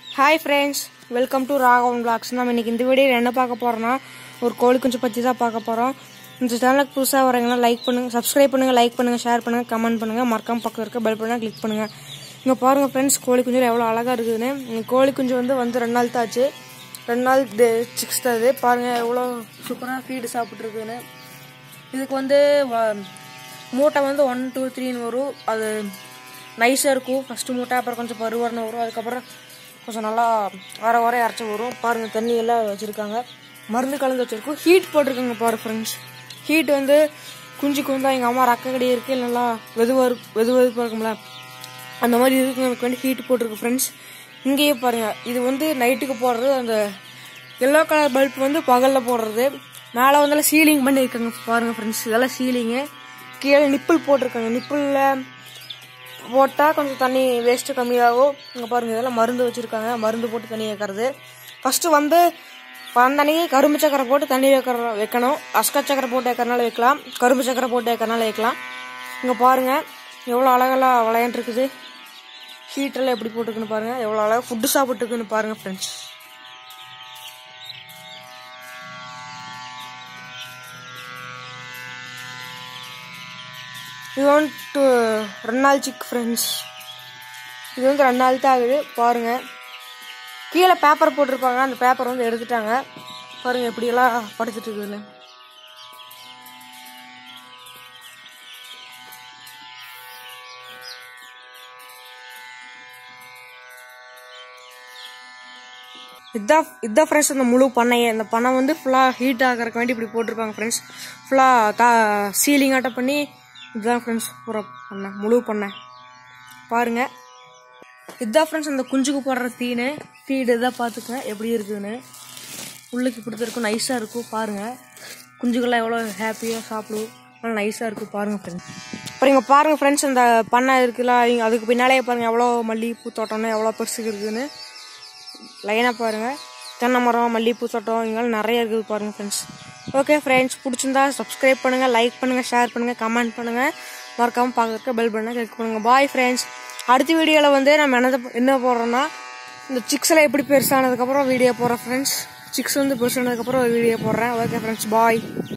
hi friends welcome to Raghavan blogs நம்ம இன்னைக்கு இந்த வீடியோவில் என்ன பார்க்க போறோம்னா ஒரு கோழி குஞ்சு பற்றி தான் பார்க்க போகிறோம் இந்த சேனலுக்கு புதுசாக வரீங்கன்னா லைக் பண்ணுங்கள் சப்ஸ்கிரைப் பண்ணுங்கள் லைக் பண்ணுங்கள் ஷேர் பண்ணுங்கள் கமெண்ட் பண்ணுங்கள் மறக்காம பக்கம் இருக்க பெல் பண்ணால் கிளிக் பண்ணுங்கள் இங்கே பாருங்கள் ஃப்ரெண்ட்ஸ் கோழி குஞ்சு எவ்வளோ அழகாக இருக்குதுன்னு இந்த கோழி குஞ்சு வந்து வந்து ரெண்டு நாள் தாச்சு ரெண்டு நாள் சிக்ஸ் தான் இது பாருங்கள் எவ்வளோ சூப்பராக ஃபீடு சாப்பிட்ருக்குன்னு இதுக்கு வந்து வ- மூட்டை வந்து ஒன் டூ த்ரீன்னு வரும் அது நைஸாக இருக்கும் ஃபஸ்ட்டு மூட்டை அப்புறம் கொஞ்சம் பருவர்னு வரும் அதுக்கப்புறம் கொஞ்சம் நல்லா வர வர இறச்சி வரும் பாருங்கள் தண்ணி எல்லாம் வச்சுருக்காங்க மருந்து கலந்து வச்சுருக்கோம் ஹீட் போட்டிருக்காங்க பாரு ஃப்ரெண்ட்ஸ் ஹீட் வந்து குஞ்சுக்கு வந்து எங்கள் அம்மா ரக்க கடி இருக்கு நல்லா வெதுவாக இருக்கு வெது வெதுப்பாக இருக்கும்ல அந்த மாதிரி இதுக்கு எனக்கு வேண்டி ஹீட் போட்டிருக்கு ஃப்ரெண்ட்ஸ் இங்கேயே பாருங்கள் இது வந்து நைட்டுக்கு போடுறது அந்த எல்லோ கலர் பல்ப் வந்து பகலில் போடுறது மேலே வந்து சீலிங் பண்ணியிருக்காங்க பாருங்கள் ஃப்ரெண்ட்ஸ் இதெல்லாம் சீலிங்கு கீழே நிப்பிள் போட்டிருக்காங்க நிப்பிளில் போட்டால் கொஞ்சம் தண்ணி வேஸ்ட்டு கம்மியாகும் இங்கே பாருங்கள் இதெல்லாம் மருந்து வச்சுருக்காங்க மருந்து போட்டு தண்ணி வைக்கிறது ஃபஸ்ட்டு வந்து பந்தண்ணிக்கு கரும்பு சக்கரை போட்டு தண்ணி வைக்கிற வைக்கணும் அஸ்கா சக்கரை போட்டு வைக்கிறனால வைக்கலாம் கரும்பு சக்கரை போட்டு வைக்கிறனால வைக்கலாம் இங்கே பாருங்கள் எவ்வளோ அழகெல்லாம் விளையாண்டுருக்குது ஹீட்டெல்லாம் எப்படி போட்டுருக்குன்னு பாருங்கள் எவ்வளோ அழகாக ஃபுட்டு சாப்பிட்டுருக்குன்னு பாருங்கள் ஃப்ரெண்ட்ஸ் இது வந்துட்டு ரெண்டு நாள் சிக் ஃப்ரெண்ட்ஸ் இது வந்து ரெண்டு நாள் தான் ஆகுது பாருங்க கீழே பேப்பர் போட்டிருப்பாங்க அந்த பேப்பர் வந்து எடுத்துட்டாங்க பாருங்க எப்படியெல்லாம் படுத்துட்டு இருக்குதுன்னு இதான் இதான் ஃப்ரெண்ட்ஸ் அந்த முழு பண்ணையே இந்த பண்ணை வந்து ஃபுல்லாக ஹீட் ஆகிறதுக்கு வேண்டி இப்படி போட்டிருப்பாங்க ஃப்ரெண்ட்ஸ் ஃபுல்லாக கா சீலிங் ஆட்டம் பண்ணி இதுதான் ஃப்ரெண்ட்ஸ் பூரா பண்ணை முழு பண்ணை பாருங்க இதுதான் ஃப்ரெண்ட்ஸ் அந்த குஞ்சுக்கு போடுற தீனு ஃபீடு இதான் பார்த்துக்கங்க எப்படி இருக்குதுன்னு உள்ளுக்கு இப்படி இருக்கும் நைஸாக இருக்கும் பாருங்கள் குஞ்சுகள்லாம் எவ்வளோ ஹாப்பியாக சாப்பிடும் நல்லா நைஸாக இருக்கும் பாருங்கள் ஃப்ரெண்ட்ஸ் அப்புறம் இங்கே பாருங்கள் ஃப்ரெண்ட்ஸ் அந்த பண்ணை இருக்குல்ல இங்க அதுக்கு பின்னாலே பாருங்கள் எவ்வளோ மல்லிகைப்பூ தோட்டம்னு எவ்வளோ பெருசுக்கு இருக்குதுன்னு லைனாக பாருங்கள் தென்னை மரம் மல்லிகைப்பூ தோட்டம் இங்கெல்லாம் நிறைய இருக்குது பாருங்கள் ஃப்ரெண்ட்ஸ் ஓகே ஃப்ரெண்ட்ஸ் பிடிச்சிருந்தா சப்ஸ்கிரைப் பண்ணுங்கள் லைக் பண்ணுங்கள் ஷேர் பண்ணுங்கள் கமெண்ட் பண்ணுங்கள் மறக்காமல் பார்க்குறக்க பெல் பண்ண கிளிக் பண்ணுங்கள் பாய் ஃப்ரெண்ட்ஸ் அடுத்த வீடியோவில் வந்து நம்ம என்ன என்ன போடுறோன்னா இந்த சிக்ஸ் எல்லாம் எப்படி பெருசானதுக்கப்புறம் வீடியோ போடுறேன் ஃப்ரெண்ட்ஸ் சிக்ஸ் வந்து பெருசானதுக்கப்புறம் ஒரு வீடியோ போடுறேன் ஓகே ஃப்ரெண்ட்ஸ் பாய்